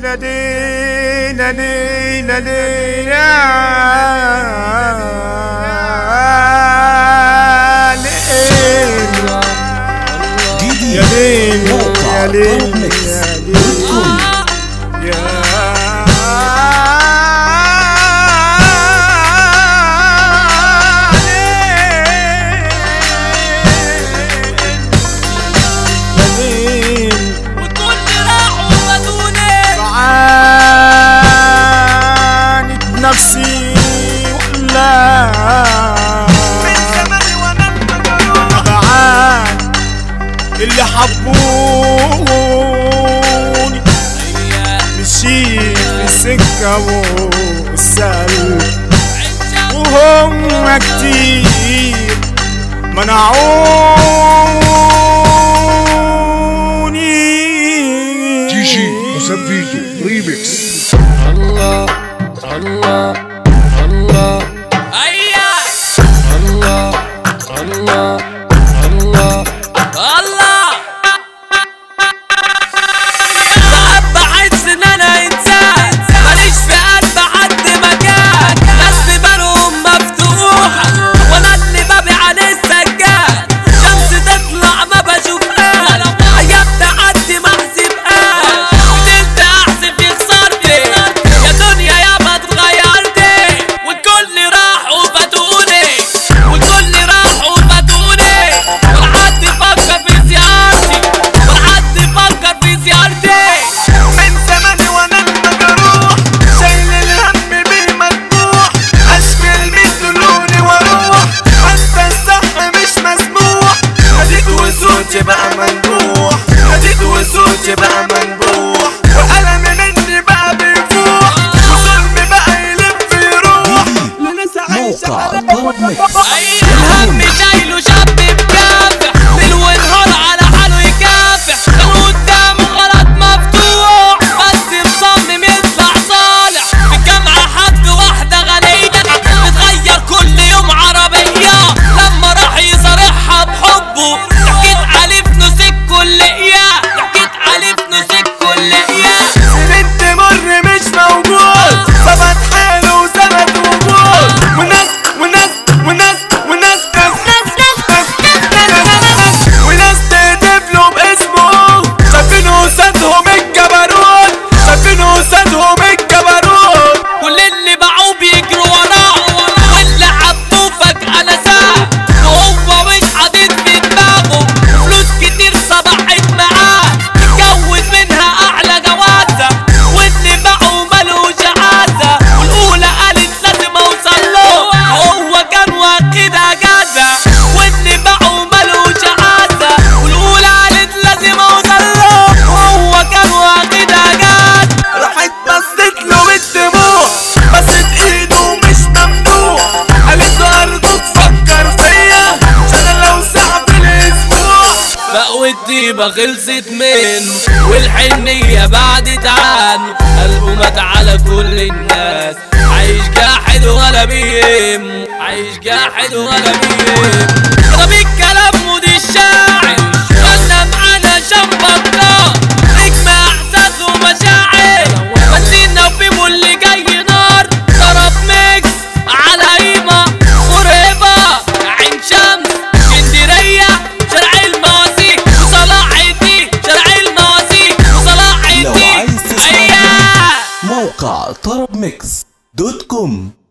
نادي نادي نادي يا ليل جديد يا ليل موقع يا ليل طرب ميكس يا ليل دوت كوم. يا ليل وكل راحوا بدوني بعاند نفسي ولا من زمان وانا المجروح بعان اللي حبوني مشيت في السكة والسلب وهم كتير منعوني جي جي مسفيتو ريميكس الله الله الله ايا الله الله الله الله ساعات بحس ان انا انسان ماليش في قلب حد مكان ناس في بالهم مفتوحة وانا اللي ببيع عن السجاد شمس تطلع ما بشوفهاش ايام تعدي ما احسبهاش فضلت احسب في خسارتي يا دنيا يا ما اتغيرتي والكل راح وفاتوني والكل راح وفاتوني ولا حد فكر في زيارتي ولا حد فكر في زيارتي من زمان وانا المجروح شايل الهم بيه مدبوح اشكي الميت لوني واروح حتى الصح مش مسموح هديت وصوتي بقى منبوح هديت وصوتي بقى منبوح وألم مني بقى بيفوح وظلمي بقى يلف يروح موقع طرب ميكس الهم شايله شاب مكافح ليل ونهار على حاله يكافح كان قدامه غلط مفتوح بس مصمم يطلع صالح في الجامعة حب واحدة غنية بتغير كل يوم عربية لما راح يصارحها بحبه حكيت عليه في نص الكلية حكيت عليه في نص الكلية سنين تمر مش موجود ثبت حاله وثبت وجود وناس وناس وناس وناس ناس ناس ناس ناس وناس تهتف له باسمه شايفين قصادهم الجبروت شايفين قصادهم الجبروت كل اللي باعوه بيجروا وراه واللي حبوه فجأة نساه وهو مش حاطط في دماغه فلوس كتير صبحت معاه اتجوز منها أعلى جوازة واللي باعه ملوش عازة والأولى قالت لازم أوصل له هو كان واخد أجازة واللي باعه ملوش عازة والأولى قالت لازم أوصل له هو كان واخد أجازة راحت بصت له بالدموع بصت ايده مش ممنوع قالت له ارجوك تفكر فيا عشان لو ساعة في الاسبوع بقوا الديبة خلصت منه والحنية بعدت عنه قلبه مات على كل الناس عايش جاحد ولا بيهم عايش جاحد ولا بيهم ده بالكلام ودي الشاعر غنى معانا شمبطة نجم احساس ومشاعر بنزينا وبيبو اللي جاي نار ضرب ميكس على قيمة قريبة عين شمس اسكندرية شارع المواسيق وصلاح الدين شارع المواسيق وصلاح لو الدين عايز تسمع أيوه موقع طرب ميكس دوت كوم